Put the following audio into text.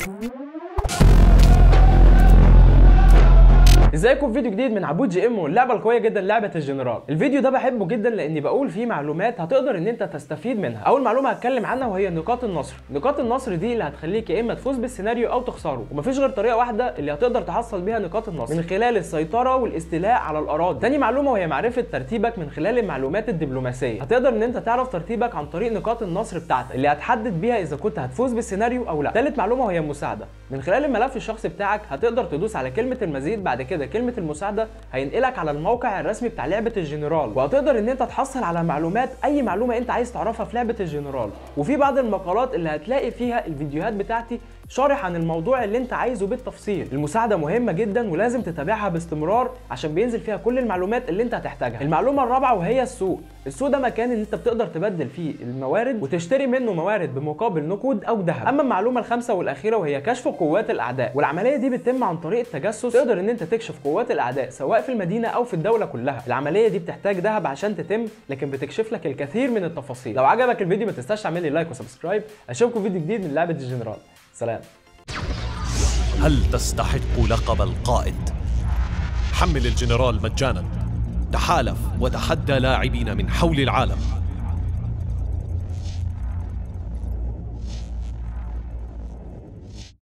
ازيكم في فيديو جديد من عبود جي ام واللعبه القويه جدا لعبه الجنرال الفيديو ده بحبه جدا لاني بقول فيه معلومات هتقدر ان انت تستفيد منها اول معلومه هتكلم عنها وهي نقاط النصر نقاط النصر دي اللي هتخليك يا اما تفوز بالسيناريو او تخسره ومفيش غير طريقه واحده اللي هتقدر تحصل بيها نقاط النصر من خلال السيطره والاستيلاء على الاراضي تاني معلومه وهي معرفه ترتيبك من خلال المعلومات الدبلوماسيه هتقدر ان انت تعرف ترتيبك عن طريق نقاط النصر بتاعتك اللي هتحدد بيها اذا كنت هتفوز بالسيناريو او لا تالت معلومه وهي المساعده من خلال الملف الشخصي بتاعك هتقدر تدوس على كلمه المزيد بعد كده كلمه المساعده هينقلك على الموقع الرسمي بتاع لعبه الجنرال وهتقدر ان انت تحصل على معلومات اي معلومه انت عايز تعرفها في لعبه الجنرال وفي بعض المقالات اللي هتلاقي فيها الفيديوهات بتاعتي شارح عن الموضوع اللي انت عايزه بالتفصيل المساعده مهمه جدا ولازم تتابعها باستمرار عشان بينزل فيها كل المعلومات اللي انت هتحتاجها المعلومه الرابعه وهي السوق السوق ده مكان اللي انت بتقدر تبدل فيه الموارد وتشتري منه موارد بمقابل نقود او ذهب اما المعلومه الخامسه والاخيره وهي كشف قوات الاعداء والعمليه دي بتتم عن طريق التجسس تقدر ان انت تكشف قوات الاعداء سواء في المدينه او في الدوله كلها العمليه دي بتحتاج ذهب عشان تتم لكن بتكشف لك الكثير من التفاصيل لو عجبك الفيديو ما تنساش تعمل لي لايك وسبسكرايب اشوفكم فيديو جديد من لعبه الجنرال سلام هل تستحق لقب القائد؟ حمل الجنرال مجانا تحالف وتحدى لاعبين من حول العالم